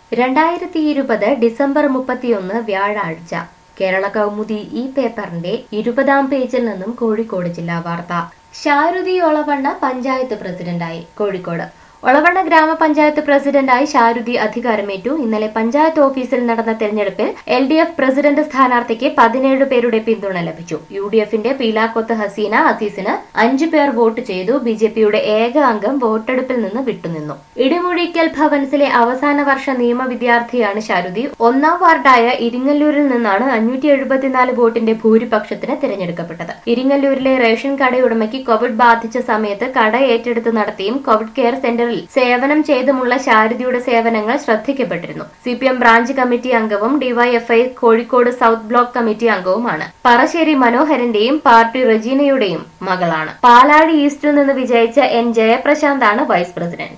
രണ്ടായിരത്തി ഇരുപത് ഡിസംബർ മുപ്പത്തിയൊന്ന് വ്യാഴാഴ്ച കേരള കൗമുദി ഈ പേപ്പറിന്റെ ഇരുപതാം പേജിൽ നിന്നും കോഴിക്കോട് ജില്ലാ വാർത്ത ഷാരുതി ഒളവണ്ണ പഞ്ചായത്ത് പ്രസിഡന്റായി കോഴിക്കോട് ഒളവണ്ണ ഗ്രാമപഞ്ചായത്ത് പ്രസിഡന്റായി ഷാരുതി അധികാരമേറ്റു ഇന്നലെ പഞ്ചായത്ത് ഓഫീസിൽ നടന്ന തെരഞ്ഞെടുപ്പിൽ എൽ ഡി എഫ് പ്രസിഡന്റ് സ്ഥാനാർത്ഥിക്ക് പതിനേഴ് പേരുടെ പിന്തുണ ലഭിച്ചു യു ഡി എഫിന്റെ പീലാക്കൊത്ത് ഹസീന അസീസിന് അഞ്ചു പേർ വോട്ട് ചെയ്തു ബി ജെ പിയുടെ ഏക അംഗം വോട്ടെടുപ്പിൽ നിന്ന് വിട്ടുനിന്നു ഇടിമുഴിക്കൽ ഭവൻസിലെ അവസാന വർഷ നിയമ വിദ്യാർത്ഥിയാണ് ഷാരുതി ഒന്നാം വാർഡായ ഇരിങ്ങല്ലൂരിൽ നിന്നാണ് അഞ്ഞൂറ്റി എഴുപത്തിനാല് വോട്ടിന്റെ ഭൂരിപക്ഷത്തിന് തിരഞ്ഞെടുക്കപ്പെട്ടത് ഇരിങ്ങല്ലൂരിലെ റേഷൻ കടയുടമയ്ക്ക് കോവിഡ് ബാധിച്ച സമയത്ത് കട ഏറ്റെടുത്ത് നടത്തിയും കോവിഡ് കെയർ സെന്ററിൽ സേവനം ചെയ്തുമുള്ള ശാരദിയുടെ സേവനങ്ങൾ ശ്രദ്ധിക്കപ്പെട്ടിരുന്നു C P M branch committee അംഗവും DYFI Kozhikode south block committee അംഗവുമാണ് പറശ്ശേരി മനോഹരന്റെയും പാർട്ടി റജീനയുടെയും മകളാണ് പാലാഴി ഈസ്റ്റിൽ നിന്ന് വിജയിച്ച എൻ ജയപ്രശാന്താണ് വൈസ് പ്രസിഡന്റ്